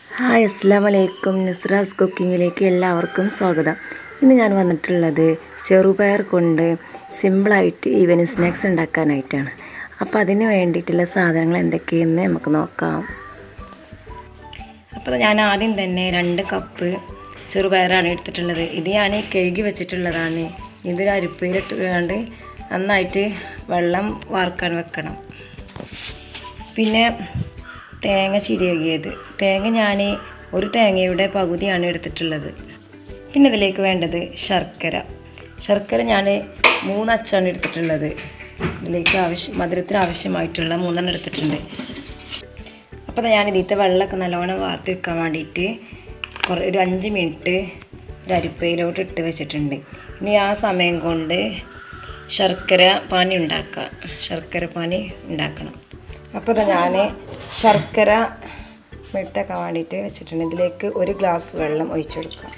hi അസ്സാം വലൈക്കും നിസ്രാസ് കുക്കിങ്ങിലേക്ക് എല്ലാവർക്കും സ്വാഗതം ഇന്ന് ഞാൻ വന്നിട്ടുള്ളത് ചെറുപയർ കൊണ്ട് സിമ്പിളായിട്ട് ഈവനിങ് സ്നാക്സ് ഉണ്ടാക്കാനായിട്ടാണ് അപ്പോൾ അതിന് വേണ്ടിയിട്ടുള്ള സാധനങ്ങൾ എന്തൊക്കെയെന്ന് നമുക്ക് നോക്കാം അപ്പോൾ ഞാൻ ആദ്യം തന്നെ രണ്ട് കപ്പ് ചെറുപയറാണ് എടുത്തിട്ടുള്ളത് ഇത് ഞാൻ കഴുകി വെച്ചിട്ടുള്ളതാണ് ഇതൊരു അരിപ്പയിലിട്ടുകൊണ്ട് നന്നായിട്ട് വെള്ളം വാർക്കാൻ വെക്കണം പിന്നെ തേങ്ങ ചിരിയകിയത് തേങ്ങ ഞാൻ ഒരു തേങ്ങയുടെ പകുതിയാണ് എടുത്തിട്ടുള്ളത് പിന്നെ ഇതിലേക്ക് വേണ്ടത് ശർക്കര ശർക്കര ഞാൻ മൂന്നച്ചാണ് എടുത്തിട്ടുള്ളത് ഇതിലേക്ക് ആവശ്യം മധുരത്തിന് ആവശ്യമായിട്ടുള്ള മൂന്നെണ്ണം എടുത്തിട്ടുണ്ട് അപ്പോൾ ഞാൻ ഇതിലത്തെ വെള്ളമൊക്കെ നല്ലോണം വാർത്തെടുക്കാൻ വേണ്ടിയിട്ട് കുറേ ഒരു അഞ്ച് മിനിറ്റ് ഒരു അരിപ്പയിലോട്ട് ഇട്ട് വെച്ചിട്ടുണ്ട് ഇനി ആ സമയം കൊണ്ട് ശർക്കര പാനി ഉണ്ടാക്കുക ശർക്കര പാനി ഉണ്ടാക്കണം അപ്പോൾ ഇതാ ഞാൻ ശർക്കര മെട്ടാക്കാൻ വേണ്ടിയിട്ട് വെച്ചിട്ടുണ്ട് ഇതിലേക്ക് ഒരു ഗ്ലാസ് വെള്ളം ഒഴിച്ചെടുക്കാം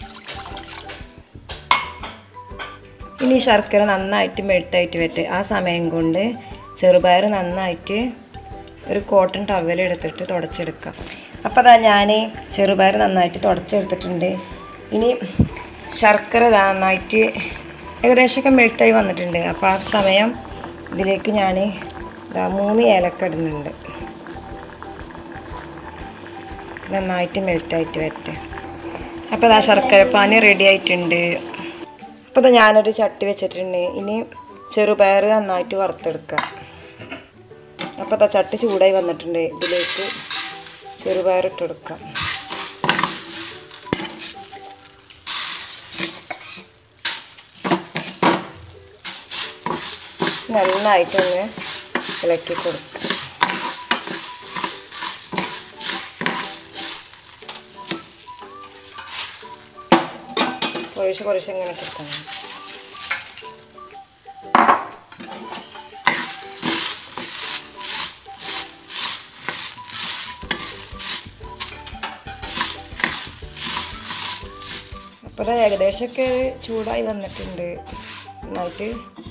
ഇനി ഈ ശർക്കര നന്നായിട്ട് മെൽട്ടായിട്ട് വരട്ടെ ആ സമയം കൊണ്ട് ചെറുപയർ നന്നായിട്ട് ഒരു കോട്ടൺ ടവൽ എടുത്തിട്ട് തുടച്ചെടുക്കാം അപ്പോൾ അതാ ഞാൻ ചെറുപയർ നന്നായിട്ട് തുടച്ചെടുത്തിട്ടുണ്ട് ഇനി ശർക്കര നന്നായിട്ട് ഏകദേശമൊക്കെ മെൽട്ടായി വന്നിട്ടുണ്ട് അപ്പോൾ ആ സമയം ഇതിലേക്ക് ഞാൻ ഇതാ മൂന്ന് ഏലക്ക ഇടുന്നുണ്ട് നന്നായിട്ട് മെൽട്ടായിട്ട് വരട്ടെ അപ്പോൾ ഇതാ ശർക്കര പാനി റെഡി ആയിട്ടുണ്ട് അപ്പോൾ ഇതാ ഞാനൊരു ചട്ടി വെച്ചിട്ടുണ്ട് ഇനി ചെറുപയർ നന്നായിട്ട് വറുത്തെടുക്കാം അപ്പോൾ ഇതാ ചട്ടി ചൂടായി വന്നിട്ടുണ്ട് ഇതിലേക്ക് ചെറുപയർ ഇട്ടെടുക്കാം നന്നായിട്ടൊന്ന് ഇളക്കി കൊടുക്കാം കുറേശ്ശെ കുറേശ്ശെ ഇങ്ങനെ കൊടുത്താൽ മതി അപ്പോൾ അത് ഏകദേശമൊക്കെ ചൂടായി വന്നിട്ടുണ്ട് നന്നായിട്ട്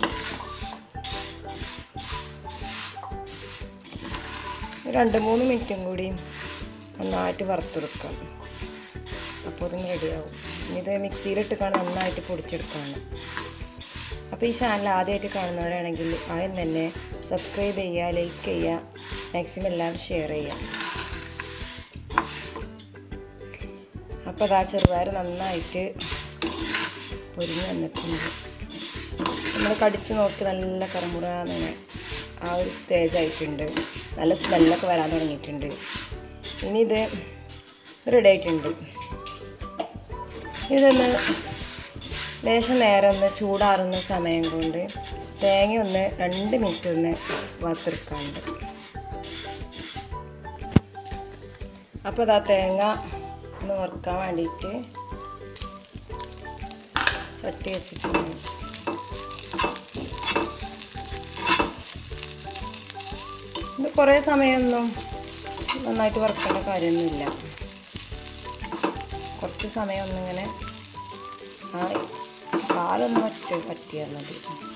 രണ്ട് മൂന്ന് മിനിറ്റും കൂടി നന്നായിട്ട് വറുത്തെടുക്കാം അപ്പോൾ അതൊന്ന് റെഡിയാവും ഇനി ഇത് മിക്സിയിലിട്ട് കാണാൻ നന്നായിട്ട് പൊടിച്ചെടുക്കാണ് അപ്പോൾ ഈ ചാനൽ ആദ്യമായിട്ട് കാണുന്നവരാണെങ്കിൽ ആദ്യം തന്നെ സബ്സ്ക്രൈബ് ചെയ്യുക ലൈക്ക് ചെയ്യുക മാക്സിമം എല്ലാവരും ഷെയർ ചെയ്യുക അപ്പോൾ അതാ ചെറുപയർ നന്നായിട്ട് പൊരിഞ്ഞ് വന്നിട്ടുണ്ട് നമ്മൾ കടിച്ച് നോക്കി നല്ല കറമുറാന്ന് ആ ഒരു സ്റ്റേജ് ആയിട്ടുണ്ട് നല്ല സ്മെല്ലൊക്കെ വരാൻ തുടങ്ങിയിട്ടുണ്ട് ഇനി ഇത് റെഡി ആയിട്ടുണ്ട് ഇതൊന്ന് ലേശം നേരം ഒന്ന് ചൂടാറുന്ന സമയം കൊണ്ട് തേങ്ങ ഒന്ന് രണ്ട് മിനിറ്റ് ഒന്ന് വറുത്തെടുക്കാറുണ്ട് അപ്പോൾ അതാ തേങ്ങ ഒന്ന് വറുക്കാൻ വേണ്ടിയിട്ട് ചട്ടി വെച്ചിട്ടുണ്ട് ഇത് കുറേ സമയമൊന്നും നന്നായിട്ട് വറുക്കേണ്ട കാര്യമൊന്നുമില്ല കുറച്ച് സമയം ഒന്നിങ്ങനെ ആ പാലൊന്ന് ഒറ്റ പറ്റിയാൽ മതി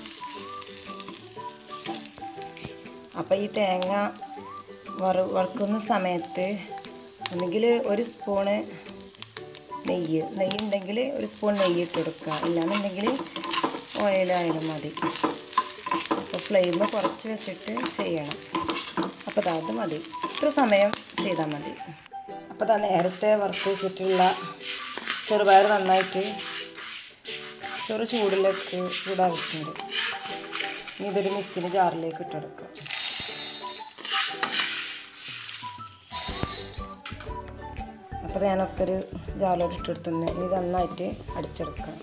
അപ്പോൾ ഈ തേങ്ങ വറു വറുക്കുന്ന സമയത്ത് ഒന്നുകിൽ ഒരു സ്പൂണ് നെയ്യ് നെയ്യ് ഉണ്ടെങ്കിൽ ഒരു സ്പൂൺ നെയ്യ് ഇട്ട് കൊടുക്കുക ഇല്ലാന്നുണ്ടെങ്കിൽ ഓയിലായാലും മതി അപ്പോൾ ഫ്ലെയിം കുറച്ച് വെച്ചിട്ട് ചെയ്യണം അപ്പോൾ അത് മതി ഇത്ര സമയം ചെയ്താൽ മതി അപ്പോൾ ദാ നേരത്തെ വറുത്ത് വെച്ചിട്ടുള്ള ചെറുപയർ നന്നായിട്ട് ചെറു ചൂടിലേക്ക് ചൂടാക്കിയിട്ടുണ്ട് ഇനി ഇതൊരു മിക്സിന് ജാറിലേക്ക് ഇട്ടെടുക്കാം അപ്പോൾ ഞാനൊക്കെ ഒരു ജാറിലോട്ട് ഇട്ടെടുത്തിട്ടുണ്ട് ഇനി ഇത് നന്നായിട്ട് അടിച്ചെടുക്കാം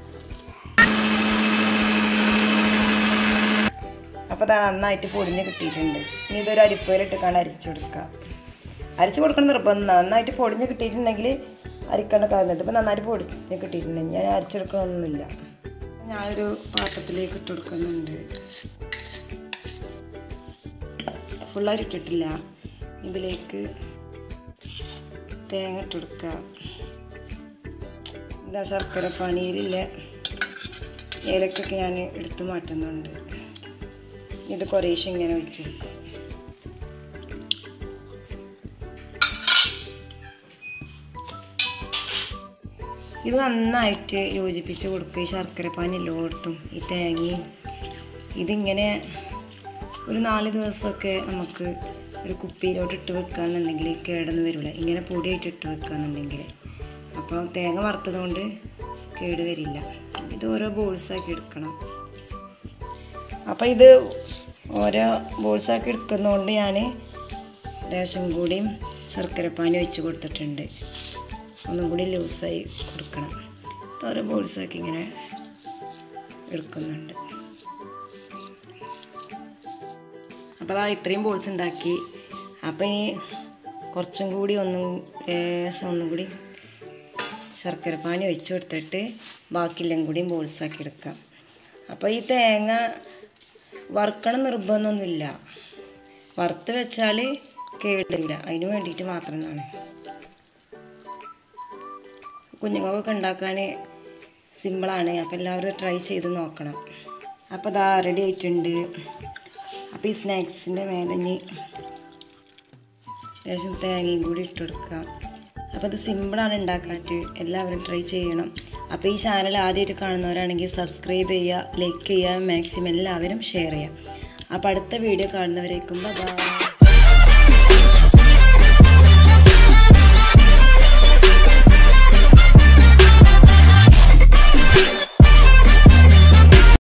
അപ്പോൾ അത് നന്നായിട്ട് പൊടിഞ്ഞ് കിട്ടിയിട്ടുണ്ട് ഇനി ഇതൊരു അരിപ്പയിലിട്ടിക്കാണ്ട് അരിച്ചു കൊടുക്കാം അരിച്ചു കൊടുക്കണം നിർബന്ധം നന്നായിട്ട് പൊടിഞ്ഞ് കിട്ടിയിട്ടുണ്ടെങ്കിൽ അരിക്കേണ്ട കാര്യം ഇപ്പം നന്നായിട്ട് പൊടിഞ്ഞ് കിട്ടിയിട്ടുണ്ടെങ്കിൽ ഞാൻ അരിച്ചെടുക്കണമെന്നില്ല ഞാനൊരു പാത്രത്തിലേക്ക് ഇട്ട് കൊടുക്കുന്നുണ്ട് ഫുള്ളായിട്ട് ഇട്ടിട്ടില്ല ഇതിലേക്ക് തേങ്ങ ഇട്ട് കൊടുക്കുക എന്താ ശർക്കര പനീരില്ല ഏലക്കൊക്കെ ഞാൻ എടുത്തു മാറ്റുന്നുണ്ട് ഇത് കുറേശ്ശെ ഇങ്ങനെ വെച്ചെടുക്കും ഇത് നന്നായിട്ട് യോജിപ്പിച്ച് കൊടുക്കുക ഈ ശർക്കരപ്പാനി എല്ലായിടത്തും ഈ തേങ്ങയും ഇതിങ്ങനെ ഒരു നാല് ദിവസമൊക്കെ നമുക്ക് ഒരു കുപ്പിയിലോട്ട് ഇട്ട് വെക്കുകയാണെന്നുണ്ടെങ്കിൽ കേടൊന്നും വരില്ല ഇങ്ങനെ പൊടിയായിട്ട് ഇട്ട് വെക്കുകയാണെന്നുണ്ടെങ്കിൽ അപ്പോൾ തേങ്ങ വറുത്തത് കൊണ്ട് കേട് വരില്ല ഇത് ഓരോ ബോൾസാക്കി എടുക്കണം അപ്പോൾ ഇത് ഓരോ ബോൾസാക്കി എടുക്കുന്നതുകൊണ്ട് ഞാൻ ലേശം കൂടിയും ശർക്കരപ്പാനി വെച്ച് കൊടുത്തിട്ടുണ്ട് ഒന്നും കൂടി ലൂസായി കൊടുക്കണം ഓരോ ബോൾസാക്കി ഇങ്ങനെ എടുക്കുന്നുണ്ട് അപ്പോൾ അതാ ഇത്രയും ബോൾസ് ഉണ്ടാക്കി അപ്പോൾ ഇനി കുറച്ചും കൂടി ഒന്നും ലേശം ഒന്നും കൂടി ശർക്കരപ്പാനി ഒഴിച്ച് കൊടുത്തിട്ട് ബാക്കിയെല്ലാം കൂടിയും ബോൾസാക്കി എടുക്കാം അപ്പോൾ ഈ തേങ്ങ വറുക്കണം നിർബന്ധമൊന്നുമില്ല വറുത്ത് വെച്ചാൽ കേടില്ല അതിന് വേണ്ടിയിട്ട് മാത്രം എന്നാണ് കുഞ്ഞുങ്ങൾക്കൊക്കെ ഉണ്ടാക്കാൻ സിമ്പിളാണ് അപ്പോൾ എല്ലാവരും ട്രൈ ചെയ്ത് നോക്കണം അപ്പോൾ അതാ റെഡി ആയിട്ടുണ്ട് അപ്പോൾ ഈ സ്നാക്സിൻ്റെ മേലെ ഇനി ലേശം തേങ്ങയും കൂടി ഇട്ട് കൊടുക്കാം അപ്പോൾ ഇത് സിമ്പിളാണ് ഉണ്ടാക്കാനായിട്ട് എല്ലാവരും ട്രൈ ചെയ്യണം അപ്പോൾ ഈ ചാനൽ ആദ്യമായിട്ട് കാണുന്നവരാണെങ്കിൽ സബ്സ്ക്രൈബ് ചെയ്യുക ലൈക്ക് ചെയ്യുക മാക്സിമം എല്ലാവരും ഷെയർ ചെയ്യുക അപ്പോൾ അടുത്ത വീഡിയോ കാണുന്നവരേക്കും ബൈ